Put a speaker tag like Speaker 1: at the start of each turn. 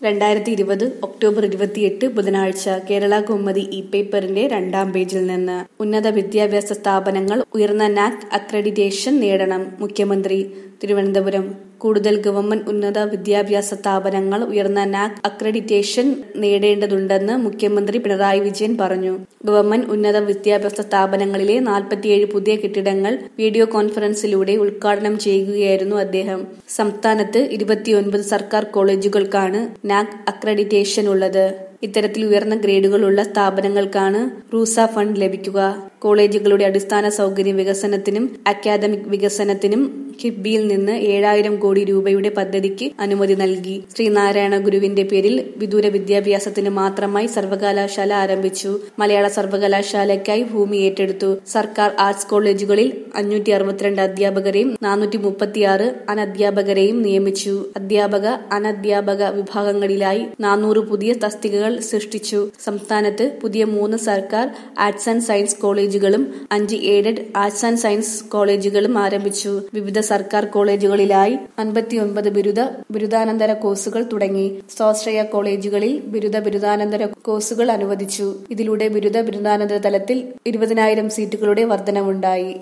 Speaker 1: രണ്ടായിരത്തി ഇരുപത് ഒക്ടോബർ ഇരുപത്തിയെട്ട് ബുധനാഴ്ച കേരള കൗമുദി ഇ പേപ്പറിന്റെ രണ്ടാം പേജിൽ നിന്ന് ഉന്നത വിദ്യാഭ്യാസ സ്ഥാപനങ്ങൾ ഉയർന്ന നാക് അക്രഡിറ്റേഷൻ നേടണം മുഖ്യമന്ത്രി തിരുവനന്തപുരം കൂടുതൽ ഗവൺമെന്റ് ഉന്നത വിദ്യാഭ്യാസ സ്ഥാപനങ്ങൾ ഉയർന്ന നാക് അക്രഡിറ്റേഷൻ നേടേണ്ടതുണ്ടെന്ന് മുഖ്യമന്ത്രി പിണറായി വിജയൻ പറഞ്ഞു ഗവൺമെന്റ് ഉന്നത വിദ്യാഭ്യാസ സ്ഥാപനങ്ങളിലെ നാൽപ്പത്തിയേഴ് പുതിയ കെട്ടിടങ്ങൾ വീഡിയോ കോൺഫറൻസിലൂടെ ഉദ്ഘാടനം ചെയ്യുകയായിരുന്നു അദ്ദേഹം സംസ്ഥാനത്ത് ഇരുപത്തിയൊൻപത് സർക്കാർ കോളേജുകൾക്കാണ് നാക് അക്രഡിറ്റേഷൻ ഉള്ളത് ഇത്തരത്തിൽ ഉയർന്ന ഗ്രേഡുകളുള്ള സ്ഥാപനങ്ങൾക്കാണ് റൂസ ഫണ്ട് ലഭിക്കുക കോളേജുകളുടെ അടിസ്ഥാന സൗകര്യ വികസനത്തിനും അക്കാദമിക് വികസനത്തിനും കിഫ്ബിയിൽ നിന്ന് ഏഴായിരം കോടി രൂപയുടെ പദ്ധതിക്ക് അനുമതി നൽകി ശ്രീനാരായണ ഗുരുവിന്റെ പേരിൽ വിദൂര വിദ്യാഭ്യാസത്തിന് മാത്രമായി സർവകലാശാല ആരംഭിച്ചു മലയാള സർവകലാശാലയ്ക്കായി ഭൂമി ഏറ്റെടുത്തു സർക്കാർ ആർട്സ് കോളേജുകളിൽ അഞ്ഞൂറ്റി അറുപത്തിരണ്ട് അധ്യാപകരെയും നാനൂറ്റി മുപ്പത്തിയാറ് അനധ്യാപകരെയും നിയമിച്ചു അധ്യാപക അനധ്യാപക വിഭാഗങ്ങളിലായി നാനൂറ് പുതിയ തസ്തികകൾ സൃഷ്ടിച്ചു സംസ്ഥാനത്ത് പുതിയ മൂന്ന് സർക്കാർ ആർട്സ് ആൻഡ് സയൻസ് കോളേജുകളും അഞ്ച് എയ്ഡഡ് ആർട്സ് ആൻഡ് സയൻസ് കോളേജുകളും ആരംഭിച്ചു വിവിധ സർക്കാർ കോളേജുകളിലായി അൻപത്തിയൊൻപത് ബിരുദ ബിരുദാനന്തര കോഴ്സുകൾ തുടങ്ങി സ്വാശ്രയ കോളേജുകളിൽ ബിരുദ ബിരുദാനന്തര കോഴ്സുകൾ അനുവദിച്ചു ഇതിലൂടെ ബിരുദ ബിരുദാനന്തര തലത്തിൽ ഇരുപതിനായിരം സീറ്റുകളുടെ വർധനവുണ്ടായി